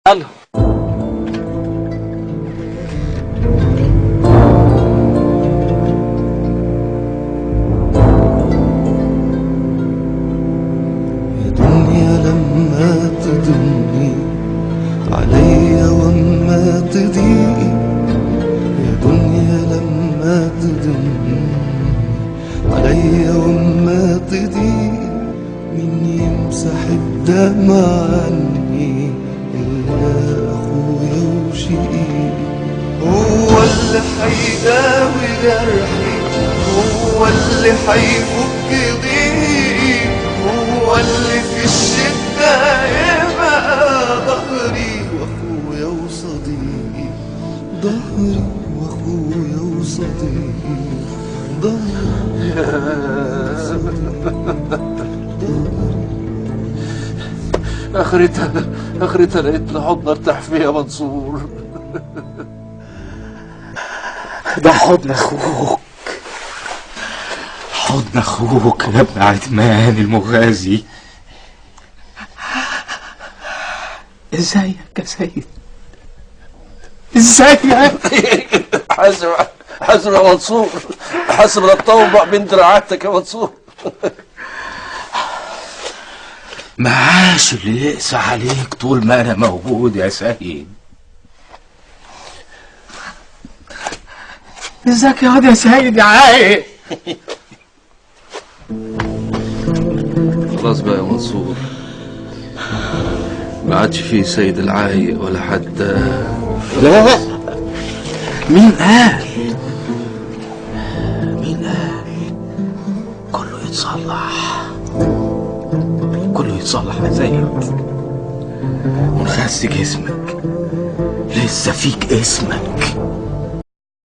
الله يا دنيا لما تضني عليا وما تضيقي يا دنيا لما تضني عليا وما تضيقي مين يمسح الدمع عني إلا أخويا وشقيقي هو اللي حيداوي جرحي هو اللي حيفك ضيقي هو اللي في الشدة يبقى ظهري واخويا وصديقي ظهري واخويا وصديقي ظهري اخرتها اخرتها لقيت لي حضن ارتاح فيها يا منصور ده حضن اخوك حضن اخوك يا ابن عثمان المغازي ازيك يا سيد ازيك حاسب حاسب يا منصور حاسب لا تطوبع بين دراعاتك يا منصور معاش اللي يقسى عليك طول ما انا موجود يا سيد ازيك يا واد يا سيد يا عايق خلاص بقى يا منصور ما عادش فيه سيد العايق ولا حد لا مين قال مين قال كله يتصلح كله يتصلح يا زيد ونخس جسمك لسه فيك اسمك